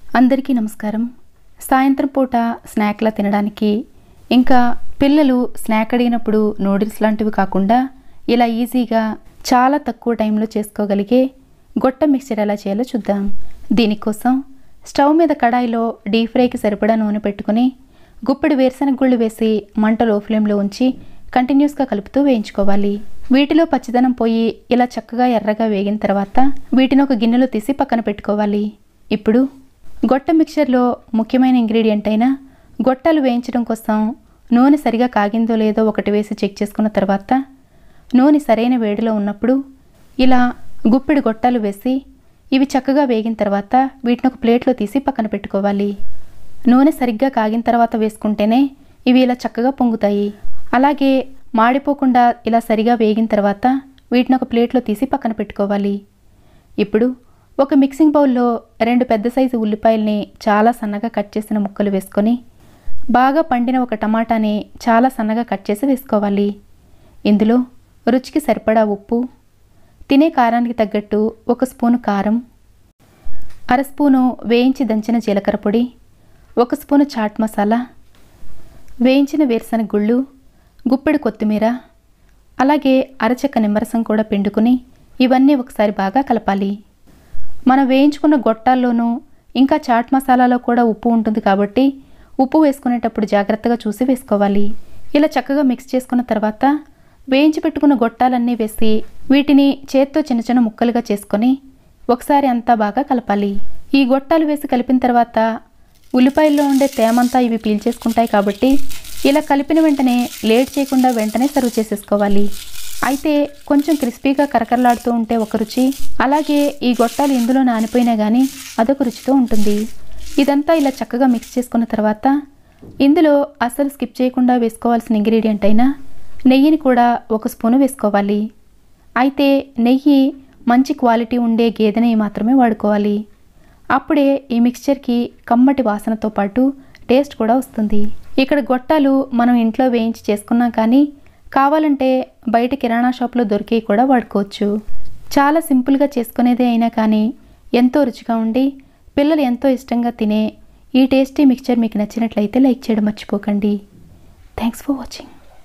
అందరికీ నమస్కారం సాయంత్రం పూట స్నాక్లా తినడానికి ఇంకా పిల్లలు స్నాక్ అడిగినప్పుడు నూడిల్స్ లాంటివి కాకుండా ఇలా ఈజీగా చాలా తక్కువ టైంలో చేసుకోగలిగే గొట్ట మిక్చర్ ఎలా చేయాలో చూద్దాం దీనికోసం స్టవ్ మీద కడాయిలో డీప్ ఫ్రైకి సరిపడా నూనె పెట్టుకుని గుప్పెడు వేరుశనగ గుళ్ళు వేసి మంట లో ఫ్లేమ్లో ఉంచి కంటిన్యూస్గా కలుపుతూ వేయించుకోవాలి వీటిలో పచ్చిదనం పోయి ఇలా చక్కగా ఎర్రగా వేగిన తర్వాత వీటిని ఒక గిన్నెలో తీసి పక్కన పెట్టుకోవాలి ఇప్పుడు గొట్ట మిక్చర్లో ముఖ్యమైన ఇంగ్రీడియంట్ అయిన గొట్టాలు వేయించడం కోసం నూనె సరిగా కాగిందో లేదో ఒకటి వేసి చెక్ చేసుకున్న తర్వాత నూనె సరైన వేడిలో ఉన్నప్పుడు ఇలా గుప్పెడు గొట్టాలు వేసి ఇవి చక్కగా వేగిన తర్వాత వీటిని ఒక ప్లేట్లో తీసి పక్కన పెట్టుకోవాలి నూనె సరిగ్గా కాగిన తర్వాత వేసుకుంటేనే ఇవి ఇలా చక్కగా పొంగుతాయి అలాగే మాడిపోకుండా ఇలా సరిగా వేగిన తర్వాత వీటిని ఒక ప్లేట్లో తీసి పక్కన పెట్టుకోవాలి ఇప్పుడు ఒక మిక్సింగ్ బౌల్లో రెండు పెద్ద సైజు ఉల్లిపాయల్ని చాలా సన్నగా కట్ చేసిన ముక్కలు వేసుకొని బాగా పండిన ఒక టమాటాని చాలా సన్నగా కట్ చేసి వేసుకోవాలి ఇందులో రుచికి సరిపడా ఉప్పు తినే కారానికి తగ్గట్టు ఒక స్పూను కారం అర స్పూను వేయించి దంచిన జీలకర్ర పొడి ఒక స్పూను చాట్ మసాలా వేయించిన వేరుశనగ గుళ్ళు గుప్పెడు కొత్తిమీర అలాగే అరచెక్క నిమ్మరసం కూడా పిండుకుని ఇవన్నీ ఒకసారి బాగా కలపాలి మనం వేయించుకున్న గొట్టాల్లోనూ ఇంకా చాట్ మసాలాలో కూడా ఉప్పు ఉంటుంది కాబట్టి ఉప్పు వేసుకునేటప్పుడు జాగ్రత్తగా చూసి వేసుకోవాలి ఇలా చక్కగా మిక్స్ చేసుకున్న తర్వాత వేయించి పెట్టుకున్న గొట్టాలన్నీ వేసి వీటిని చేత్తో చిన్న చిన్న ముక్కలుగా చేసుకొని ఒకసారి అంతా బాగా కలపాలి ఈ గొట్టాలు వేసి కలిపిన తర్వాత ఉల్లిపాయల్లో ఉండే తేమంతా ఇవి పీల్చేసుకుంటాయి కాబట్టి ఇలా కలిపిన వెంటనే లేట్ చేయకుండా వెంటనే సర్వ్ చేసేసుకోవాలి అయితే కొంచెం క్రిస్పీగా కరకరలాడుతూ ఉంటే ఒక రుచి అలాగే ఈ గొట్టాలు ఇందులో నానిపోయినా కానీ అదొక రుచితో ఉంటుంది ఇదంతా ఇలా చక్కగా మిక్స్ చేసుకున్న తర్వాత ఇందులో అస్సలు స్కిప్ చేయకుండా వేసుకోవాల్సిన ఇంగ్రీడియంట్ అయిన నెయ్యిని కూడా ఒక స్పూను వేసుకోవాలి అయితే నెయ్యి మంచి క్వాలిటీ ఉండే గేదె నెయ్యి మాత్రమే వాడుకోవాలి అప్పుడే ఈ మిక్స్చర్కి కమ్మటి వాసనతో పాటు టేస్ట్ కూడా వస్తుంది ఇక్కడ గొట్టాలు మనం ఇంట్లో వేయించి చేసుకున్నాం కానీ కావాలంటే బయట కిరాణా షాప్లో దొరికేవి కూడా వాడుకోవచ్చు చాలా సింపుల్గా చేసుకునేదే అయినా కానీ ఎంతో రుచిగా ఉండి పిల్లలు ఎంతో ఇష్టంగా తినే ఈ టేస్టీ మిక్చర్ మీకు నచ్చినట్లయితే లైక్ చేయడం మర్చిపోకండి థ్యాంక్స్ ఫర్ వాచింగ్